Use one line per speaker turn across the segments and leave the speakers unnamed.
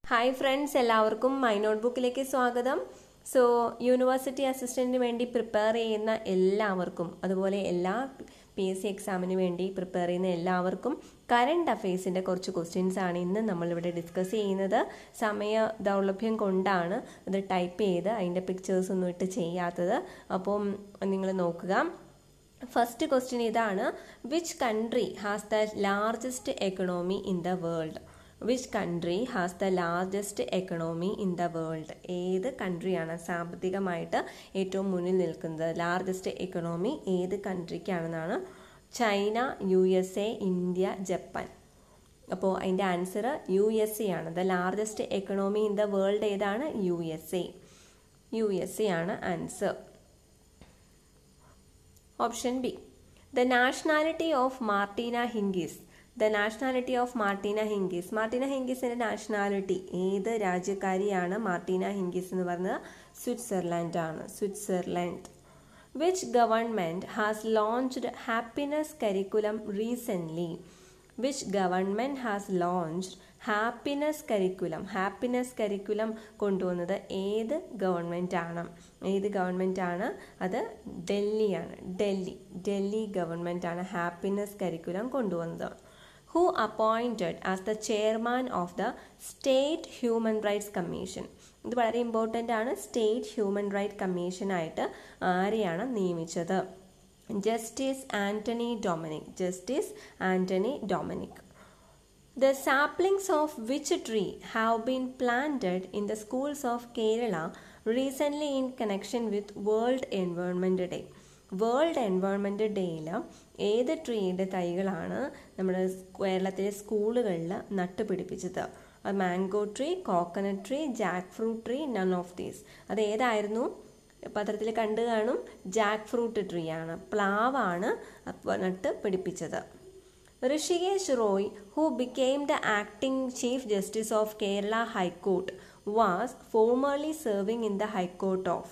Hi friends എല്ലാവർക്കും my നോട്ട് ബുക്കിലേക്ക് സ്വാഗതം സോ യൂണിവേഴ്സിറ്റി അസിസ്റ്റന്റിന് വേണ്ടി പ്രിപ്പയർ ചെയ്യുന്ന എല്ലാവർക്കും അതുപോലെ എല്ലാ പി എസ് സി എക്സാമിന് വേണ്ടി പ്രിപ്പയർ ചെയ്യുന്ന എല്ലാവർക്കും കറണ്ട് അഫയേഴ്സിൻ്റെ കുറച്ച് ക്വസ്റ്റ്യൻസ് ആണ് ഇന്ന് നമ്മളിവിടെ ഡിസ്കസ് ചെയ്യുന്നത് സമയ ദൗർലഭ്യം കൊണ്ടാണ് അത് ടൈപ്പ് ചെയ്ത് അതിൻ്റെ പിക്ചേഴ്സ് ഒന്നും ഇട്ട് ചെയ്യാത്തത് അപ്പം നിങ്ങൾ നോക്കുക ഫസ്റ്റ് ക്വസ്റ്റ്യൻ ഇതാണ് which country has the largest economy in the world which country has the largest economy in the world ഏത് കൺട്രിയാണ് സാമ്പത്തികമായിട്ട് ഏറ്റവും മുന്നിൽ നിൽക്കുന്നത് ലാർജസ്റ്റ് എക്കണോമി ഏത് കൺട്രിക്കാണെന്നാണ് China U S A India Japan അപ്പോൾ അതിൻ്റെ ആൻസർ യു എസ് എ ആണ് the largest economy in the world ഏതാണ് U S A U S A ആണ് answer option B the nationality of Martina ഹിംഗീസ് the nationality of Martina Hingis Martina ഹിംഗീസിന്റെ nationality ഏത് രാജ്യക്കാരിയാണ് Martina Hingis എന്ന് പറയുന്നത് Switzerland ആണ് Switzerland which government has launched happiness curriculum recently which government has launched happiness curriculum happiness curriculum കൊണ്ടുവന്നത് ഏത് government ആണ് ഏത് ഗവൺമെൻറ് ആണ് അത് ഡൽഹിയാണ് ഡൽഹി ഡൽഹി ഗവൺമെൻറ് ആണ് ഹാപ്പിനെസ് കരിക്കുലം കൊണ്ടുവന്നത് who appointed as the chairman of the state human rights commission ഇത് വളരെ ഇമ്പോർട്ടൻ്റ് ആണ് സ്റ്റേറ്റ് ഹ്യൂമൻ റൈറ്റ് കമ്മീഷനായിട്ട് ആരെയാണ് നിയമിച്ചത് justice Antony Dominic justice Antony Dominic The saplings of which tree have been planted in the schools of Kerala recently in connection with World Environment Day. World environment ഡേയിൽ ഏത് ട്രീയുടെ തൈകളാണ് നമ്മുടെ കേരളത്തിലെ സ്കൂളുകളിൽ നട്ടുപിടിപ്പിച്ചത് mango tree coconut tree jackfruit tree none of these അത് ഏതായിരുന്നു പത്രത്തിൽ കണ്ടു കാണും ജാക്ക് ഫ്രൂട്ട് ട്രീ ആണ് പ്ലാവാണ് നട്ട് പിടിപ്പിച്ചത് Hrishikesh Roy who became the acting chief justice of Kerala high court was formerly serving in the high court of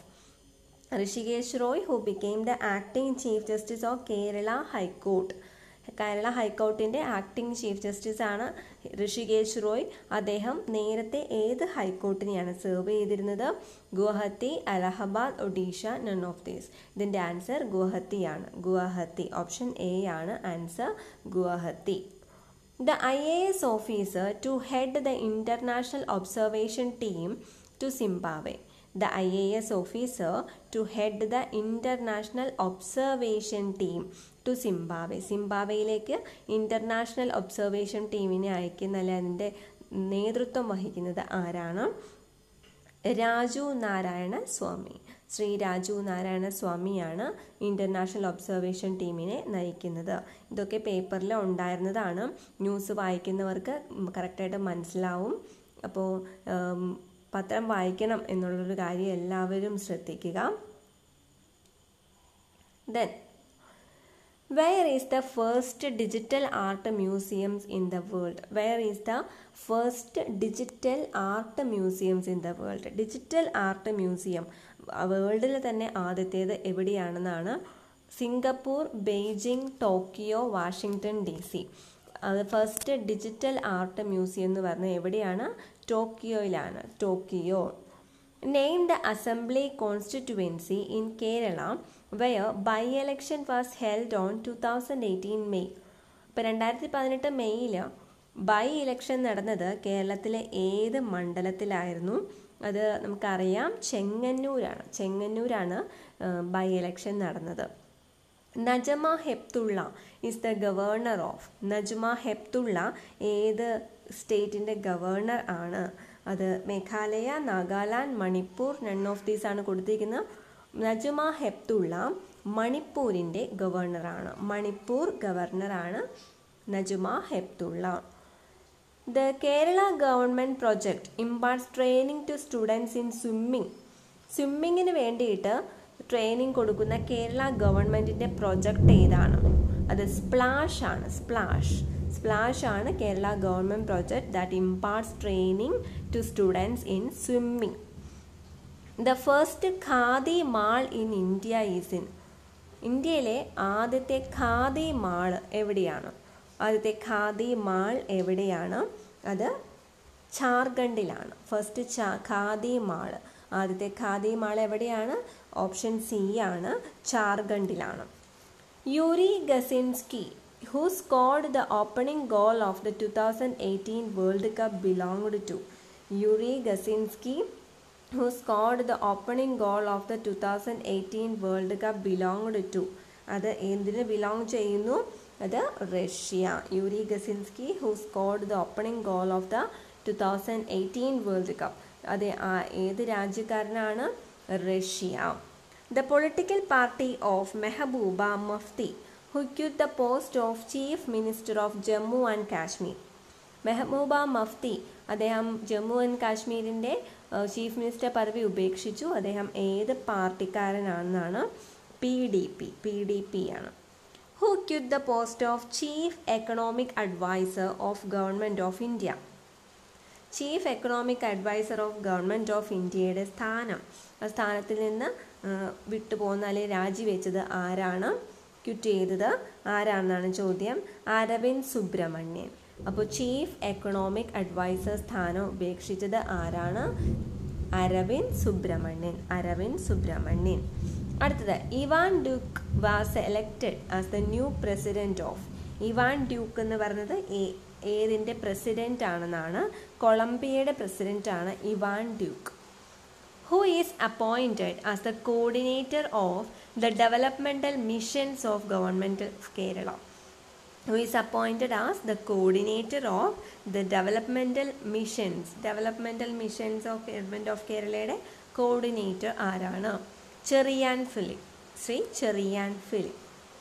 Hrishikesh Roy who became the acting chief justice of Kerala high court Kerala ഹൈക്കോർട്ടിൻ്റെ ആക്ടിംഗ് ചീഫ് ജസ്റ്റിസ് ആണ് ഋഷികേശ് റോയ് അദ്ദേഹം നേരത്തെ ഏത് ഹൈക്കോർട്ടിനെയാണ് സെർവ് ചെയ്തിരുന്നത് Guwahati Allahabad Odisha none of these ഇതിൻ്റെ ആൻസർ ഗുവാഹത്തിയാണ് Guwahati option A ആണ് answer Guwahati the I A S officer to head the international observation team to Zimbabwe the IAS officer to head the international observation team to Zimbabwe സിംബാവയിലേക്ക് international observation ടീമിനെ അയക്കുന്ന അല്ലെ അതിൻ്റെ നേതൃത്വം വഹിക്കുന്നത് ആരാണ് രാജു നാരായണ സ്വാമി ശ്രീ രാജു നാരായണ സ്വാമിയാണ് ഇൻ്റർനാഷണൽ ഒബ്സർവേഷൻ ടീമിനെ നയിക്കുന്നത് ഇതൊക്കെ പേപ്പറിൽ ഉണ്ടായിരുന്നതാണ് ന്യൂസ് വായിക്കുന്നവർക്ക് കറക്റ്റായിട്ട് മനസ്സിലാവും അപ്പോൾ പത്രം വായിക്കണം എന്നുള്ളൊരു കാര്യം എല്ലാവരും ശ്രദ്ധിക്കുക then where is the first digital art museums in the world where is the first digital art museums in the world digital art museum വേൾഡിൽ തന്നെ ആദ്യത്തേത് എവിടെയാണെന്നാണ് Singapore Beijing Tokyo Washington D C അത് ഫസ്റ്റ് ഡിജിറ്റൽ ആർട്ട് മ്യൂസിയം എന്ന് പറഞ്ഞാൽ എവിടെയാണ് ടോക്കിയോയിലാണ് Tokyo name the assembly constituency in Kerala where by election was held on two thousand eighteen May ഇപ്പോൾ രണ്ടായിരത്തി പതിനെട്ട് മെയ്യിൽ ബൈ ഇലക്ഷൻ നടന്നത് കേരളത്തിലെ ഏത് മണ്ഡലത്തിലായിരുന്നു അത് നമുക്കറിയാം ചെങ്ങന്നൂരാണ് ചെങ്ങന്നൂരാണ് ബൈ ഇലക്ഷൻ നടന്നത് Najma Heptulla is the governor of Najma Heptulla ഏത് സ്റ്റേറ്റിൻ്റെ ഗവർണർ ആണ് അത് Meghalaya Nagaland Manipur none of these ആണ് കൊടുത്തിരിക്കുന്നത് നജ്മ ഹെപ്തുള്ള മണിപ്പൂരിൻ്റെ ഗവർണറാണ് മണിപ്പൂർ ഗവർണറാണ് Najma Heptulla the Kerala government project imparts training to students in swimming സ്വിമ്മിങ്ങിന് വേണ്ടിയിട്ട് ട്രെയിനിങ് കൊടുക്കുന്ന കേരള ഗവൺമെൻറ്റിൻ്റെ പ്രൊജക്റ്റ് ഏതാണ് അത് സ്പ്ലാഷ് ആണ് സ്പ്ലാഷ് സ്പ്ലാഷ് ആണ് Kerala government project that imparts training to students in swimming the first khadi mall in India is in ഇന്ത്യയിലെ ആദ്യത്തെ ഖാദി മാൾ എവിടെയാണ് ആദ്യത്തെ ഖാദി മാൾ എവിടെയാണ് അത് ഝാർഖണ്ഡിലാണ് ഫസ്റ്റ് ചാ ഖാദി മാള് ആദ്യത്തെ ഖാദി മാൾ എവിടെയാണ് ഓപ്ഷൻ സി ആണ് ഝാർഖണ്ഡിലാണ് Yuri Gazinsky who scored the opening goal of the two thousand eighteen world cup belonged to Yuri Gazinsky who scored the opening goal of the two thousand eighteen world cup belonged to അത് എന്തിന് belong ചെയ്യുന്നു അത് Russia Yuri Gazinsky who scored the opening goal of the two thousand eighteen world cup അത് ഏത് രാജ്യക്കാരനാണ് Russia the political party of Mehbooba Mufti who quit the post of chief minister of Jammu and Kashmir Mehbooba Mufti അദ്ദേഹം Jammu and കാശ്മീരിൻ്റെ chief minister പദവി ഉപേക്ഷിച്ചു അദ്ദേഹം ഏത് പാർട്ടിക്കാരനാണെന്നാണ് P D P P D P ആണ് who quit the post of chief economic adviser of government of India chief economic adviser of government of ഇന്ത്യയുടെ സ്ഥാനം ആ സ്ഥാനത്തിൽ നിന്ന് വിട്ടുപോകുന്ന അല്ലെങ്കിൽ രാജിവെച്ചത് ആരാണ് ക്വിറ്റ് ചെയ്തത് ആരാണെന്നാണ് ചോദ്യം അരവിന്ദ് സുബ്രഹ്മണ്യൻ അപ്പോൾ ചീഫ് എക്കണോമിക് അഡ്വൈസർ സ്ഥാനം ഉപേക്ഷിച്ചത് ആരാണ് അരവിന്ദ് സുബ്രഹ്മണ്യൻ അരവിന്ദ് സുബ്രഹ്മണ്യൻ അടുത്തത് Ivan Duque was elected as the new president of Ivan Duque എന്ന് പറയുന്നത് ഏതിൻ്റെ പ്രസിഡന്റ് ആണെന്നാണ് കൊളംബിയയുടെ പ്രസിഡന്റ് ആണ് Ivan Duque who is appointed as the coordinator of the developmental missions of government of Kerala who is appointed as the coordinator of the developmental missions developmental missions of government of കേരളയുടെ coordinator ആരാണ് Cherian Philip Shri Cherian Philip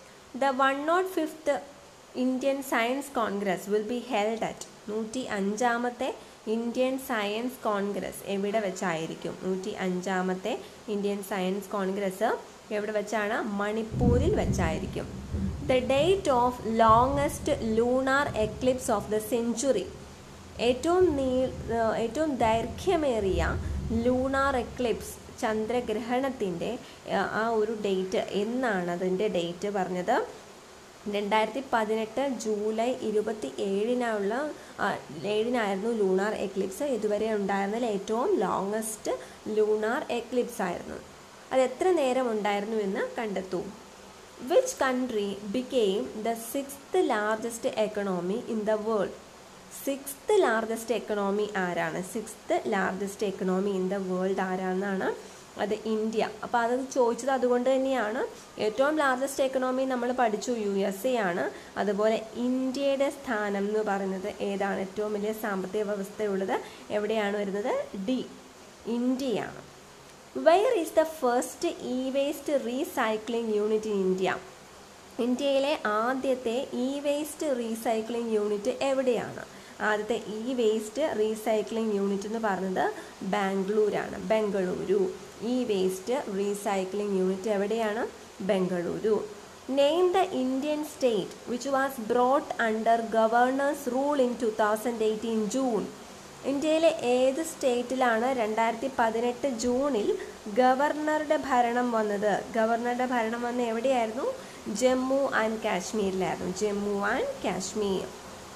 the one nought fifth Indian science congress will be held at നൂറ്റി അഞ്ചാമത്തെ Indian science Congress എവിടെ വെച്ചായിരിക്കും നൂറ്റി അഞ്ചാമത്തെ Indian science Congress എവിടെ വെച്ചാണ് മണിപ്പൂരിൽ വെച്ചായിരിക്കും the date of longest lunar eclipse of the century ഏറ്റവും നീ ഏറ്റവും ദൈർഘ്യമേറിയ ലൂണാർ എക്ലിപ്സ് ചന്ദ്രഗ്രഹണത്തിൻ്റെ ആ ഒരു ഡേറ്റ് എന്നാണ് അതിൻ്റെ ഡേറ്റ് പറഞ്ഞത് രണ്ടായിരത്തി പതിനെട്ട് ജൂലൈ ഇരുപത്തി ഏഴിനുള്ള ഏഴിനായിരുന്നു ലൂണാർ എക്ലിപ്സ് ഇതുവരെ ഉണ്ടായിരുന്നതിൽ ഏറ്റവും ലോങ്ങസ്റ്റ് ലൂണാർ എക്ലിപ്സ് ആയിരുന്നു അത് എത്ര നേരം ഉണ്ടായിരുന്നു എന്ന് കണ്ടെത്തൂ which country became the sixth largest economy in the world sixth largest economy ആരാണ് sixth largest economy in the world ആരാണെന്നാണ് അത് ഇന്ത്യ അപ്പോൾ അത് ചോദിച്ചത് അതുകൊണ്ട് തന്നെയാണ് ഏറ്റവും ലാർജസ്റ്റ് എക്കണോമി നമ്മൾ പഠിച്ചു യു എസ് എ ആണ് അതുപോലെ ഇന്ത്യയുടെ സ്ഥാനം എന്ന് പറയുന്നത് ഏതാണ് ഏറ്റവും വലിയ സാമ്പത്തിക വ്യവസ്ഥയുള്ളത് എവിടെയാണ് വരുന്നത് ഡി ഇന്ത്യയാണ് where is the first e waste recycling unit in India ഇന്ത്യയിലെ ആദ്യത്തെ ഇ വേസ്റ്റ് റീസൈക്ലിംഗ് യൂണിറ്റ് എവിടെയാണ് ആദ്യത്തെ ഇ വേസ്റ്റ് റീസൈക്ലിംഗ് യൂണിറ്റ് എന്ന് പറയുന്നത് ബാംഗ്ലൂരാണ് Bengaluru e waste recycling unit എവിടെയാണ് Bengaluru name the Indian state which was brought under governor's rule in two thousand eighteen June ഇന്ത്യയിലെ ഏത് സ്റ്റേറ്റിലാണ് രണ്ടായിരത്തി പതിനെട്ട് ജൂണിൽ ഗവർണറുടെ ഭരണം വന്നത് ഗവർണറുടെ ഭരണം വന്ന എവിടെയായിരുന്നു ജമ്മു ആൻഡ് കാശ്മീരിലായിരുന്നു Jammu and Kashmir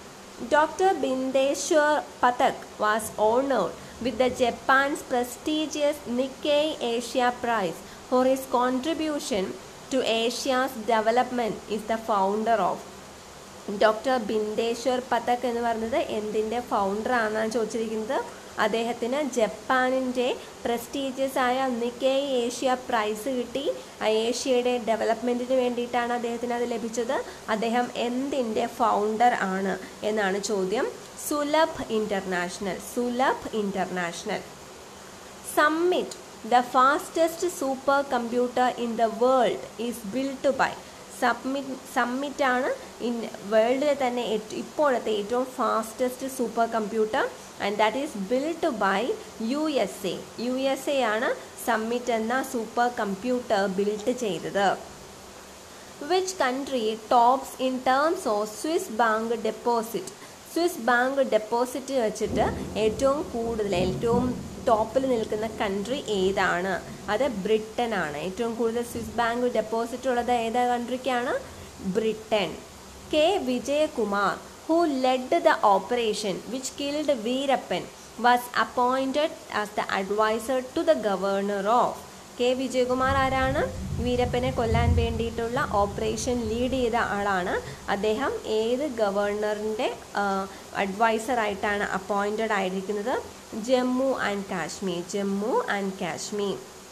doctor Bindeshwar Pathak was honoured with the Japan's prestigious Nikkei Asia prize for his contribution to Asia's development is the founder of doctor Bindeshwar Pathak എന്ന് പറയുന്നത് എന്തിൻ്റെ ഫൗണ്ടർ ആണെന്നാണ് ചോദിച്ചിരിക്കുന്നത് അദ്ദേഹത്തിന് ജപ്പാനിൻ്റെ പ്രസ്റ്റീജിയസ് ആയ നിക്കൈ ഏഷ്യ പ്രൈസ് കിട്ടി ഏഷ്യയുടെ ഡെവലപ്മെൻറ്റിന് വേണ്ടിയിട്ടാണ് അദ്ദേഹത്തിന് അത് ലഭിച്ചത് അദ്ദേഹം എന്തിൻ്റെ ഫൗണ്ടർ ആണ് എന്നാണ് ചോദ്യം Sulabh international Sulabh international summit the fastest supercomputer in the world is build by submit സമ്മിറ്റാണ് ഇൻ വേൾഡിലെ തന്നെ ഇപ്പോഴത്തെ ഏറ്റവും fastest supercomputer and that is build by U S A U S A ആണ് സമ്മിറ്റ് എന്ന സൂപ്പർ കമ്പ്യൂട്ടർ ബിൽഡ് ചെയ്തത് which country tops in terms of Swiss bank deposit Swiss bank deposit വെച്ചിട്ട് ഏറ്റവും കൂടുതൽ ഏറ്റവും ടോപ്പിൽ നിൽക്കുന്ന കൺട്രി ഏതാണ് അത് ബ്രിട്ടൻ ആണ് ഏറ്റവും കൂടുതൽ സ്വിസ് ബാങ്ക് ഡെപ്പോസിറ്റ് ഉള്ളത് ഏതാ കൺട്രിക്കാണ് Britain K Vijayakumar who led the operation which killed Veerappan was appointed as the adviser to the governor of K Vijayakumar ആരാണ് വീരപ്പനെ കൊല്ലാൻ വേണ്ടിയിട്ടുള്ള ഓപ്പറേഷൻ ലീഡ് ചെയ്ത ആളാണ് അദ്ദേഹം ഏത് ഗവർണറിൻ്റെ അഡ്വൈസറായിട്ടാണ് അപ്പോയിൻറ്റഡ് ആയിരിക്കുന്നത് Jammu and Kashmir Jammu and Kashmir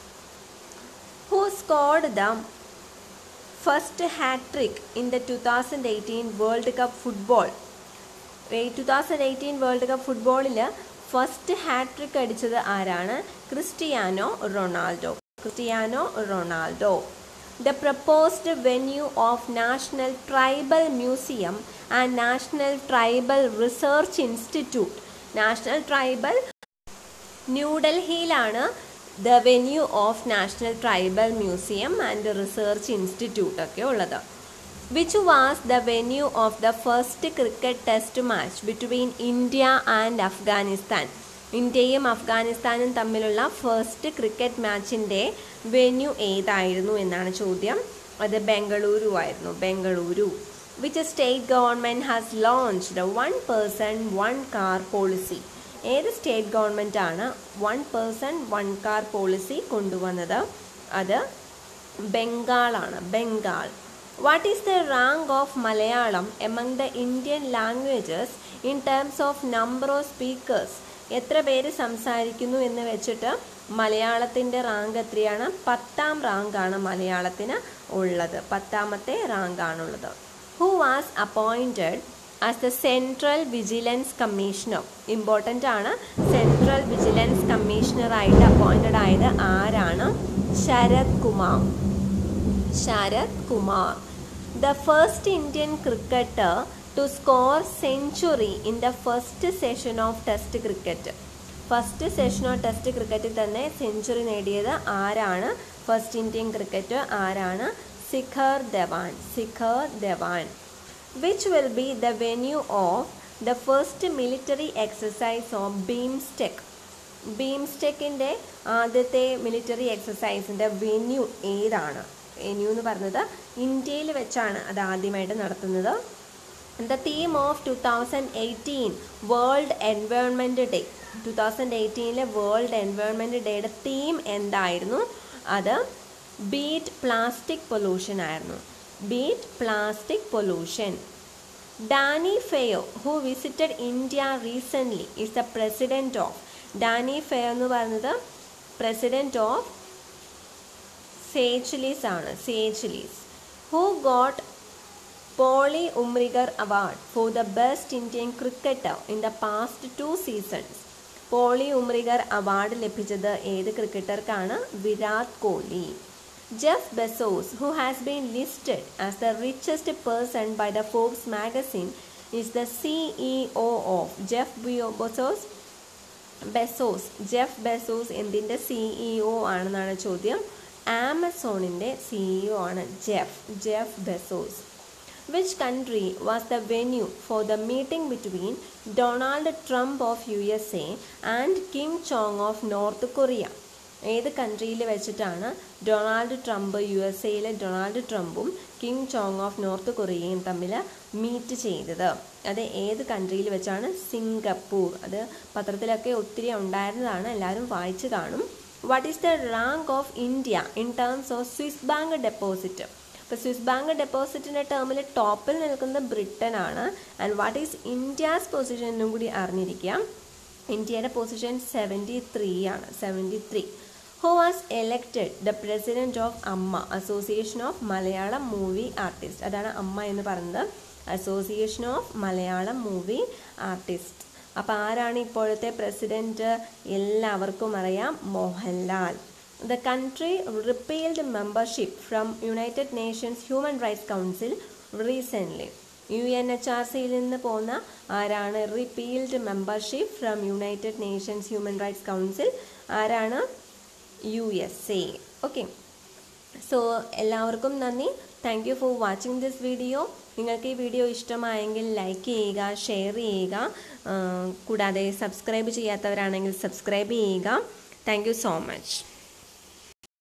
who scored the first hattrick in the two thousand eighteen world cup football two thousand eighteen world cup ഫുട്ബോളിൽ ഫസ്റ്റ് ഹാട്രിക് അടിച്ചത് ആരാണ് Cristiano Ronaldo Cristiano Ronaldo the proposed venue of national tribal museum and national tribal research institute national tribal ന്യൂഡൽഹിയിലാണ് the venue of national tribal museum and research institute ഒക്കെ ഉള്ളത് which was the venue of the first cricket test match between India and Afghanistan ഇന്ത്യയും അഫ്ഗാനിസ്ഥാനും തമ്മിലുള്ള first cricket മാച്ചിൻ്റെ venue ഏതായിരുന്നു എന്നാണ് ചോദ്യം അത് ബംഗളൂരു ആയിരുന്നു Bengaluru which state government has launched one person one car policy ഏത് സ്റ്റേറ്റ് ഗവൺമെൻറ് ആണ് one person one car policy കൊണ്ടുവന്നത് അത് ബംഗാളാണ് Bengal what is the rank of Malayalam among the Indian languages in terms of number of speakers എത്ര പേര് സംസാരിക്കുന്നു എന്ന് വെച്ചിട്ട് മലയാളത്തിൻ്റെ റാങ്ക് എത്രയാണ് പത്താം റാങ്കാണ് മലയാളത്തിന് ഉള്ളത് പത്താമത്തെ റാങ്കാണുള്ളത് who was appointed as the central vigilance commissioner important ആണ് സെൻട്രൽ വിജിലൻസ് കമ്മീഷണറായിട്ട് അപ്പോയിൻറ്റഡ് ആയത് ആരാണ് Sharad Kumar Sharad Kumar the first Indian cricketer to score century in the first session of test cricket first session of test ക്രിക്കറ്റിൽ തന്നെ സെഞ്ചുറി നേടിയത് ആരാണ് first Indian cricket ആരാണ് Shikhar Dhawan Shikhar Dhawan which will be the venue of the first military exercise of BIMSTEC ബീംസ്റ്റെക്കിൻ്റെ ആദ്യത്തെ military എക്സസൈസിൻ്റെ venue ഏതാണ് venue എന്ന് പറഞ്ഞത് ഇന്ത്യയിൽ വെച്ചാണ് അത് ആദ്യമായിട്ട് നടത്തുന്നത് the theme of two thousand eighteen world environment day two thousand എയ്റ്റീനിലെ വേൾഡ് എൻവയോൺമെൻറ്റ് ഡേയുടെ തീം എന്തായിരുന്നു അത് ബീറ്റ് പ്ലാസ്റ്റിക് പൊല്യൂഷൻ ആയിരുന്നു beat plastic pollution Danny Faure who visited India recently is the president of Danny Faure എന്ന് പറയുന്നത് president of Seychelles ആണ് Seychelles who got Polly Umrigar award for the best Indian cricketer in the past to seasons Polly Umrigar award ലഭിച്ചത് ഏത് ക്രിക്കറ്റർക്കാണ് Virat Kohli Jeff Bezos who has been listed as the richest person by the Forbes magazine is the CEO of Jeff Bezos Bezos Jeff Bezos എന്തിൻ്റെ CEO ആണെന്നാണ് ചോദ്യം ആമസോണിൻ്റെ CEO ആണ് Jeff Jeff Bezos which country was the venue for the meeting between Donald Trump of U S A and Kim Jong of North Korea ഏത് കൺട്രിയിൽ വെച്ചിട്ടാണ് Donald Trump U S എയിലെ Donald ട്രംപും Kim Jong of North കൊറിയയും തമ്മിൽ meet ചെയ്തത് അത് ഏത് കൺട്രിയിൽ വെച്ചാണ് സിംഗപ്പൂർ അത് പത്രത്തിലൊക്കെ ഒത്തിരി ഉണ്ടായിരുന്നതാണ് എല്ലാവരും വായിച്ചു കാണും what is the rank of India in terms of Swiss bank deposit ഇപ്പോൾ സ്വിസ് ബാങ്ക് ഡെപ്പോസിറ്റിൻ്റെ ടേമിൽ ടോപ്പിൽ നിൽക്കുന്നത് ബ്രിട്ടൻ ആണ് and what is India's position എന്നും കൂടി അറിഞ്ഞിരിക്കാം ഇന്ത്യയുടെ പൊസിഷൻ സെവൻറ്റി ത്രീ ആണ് seventy three who was elected the president of Amma association of Malayalam movie artist അതാണ് അമ്മ എന്ന് പറയുന്നത് association of Malayalam movie artist അപ്പോൾ ആരാണ് ഇപ്പോഴത്തെ പ്രസിഡൻറ്റ് എല്ലാവർക്കും അറിയാം Mohanlal the country repealed membership from United Nations Human Rights Council recently U N H R സിയിൽ നിന്ന് പോകുന്ന ആരാണ് repealed membership from United Nations Human Rights Council ആരാണ് U S A okay so എല്ലാവർക്കും നന്ദി thank you for watching this video നിങ്ങൾക്ക് ഈ video ഇഷ്ടമായെങ്കിൽ ലൈക്ക് ചെയ്യുക ഷെയർ ചെയ്യുക കൂടാതെ സബ്സ്ക്രൈബ് ചെയ്യാത്തവരാണെങ്കിൽ സബ്സ്ക്രൈബ് ചെയ്യുക താങ്ക് യു സോ മച്ച്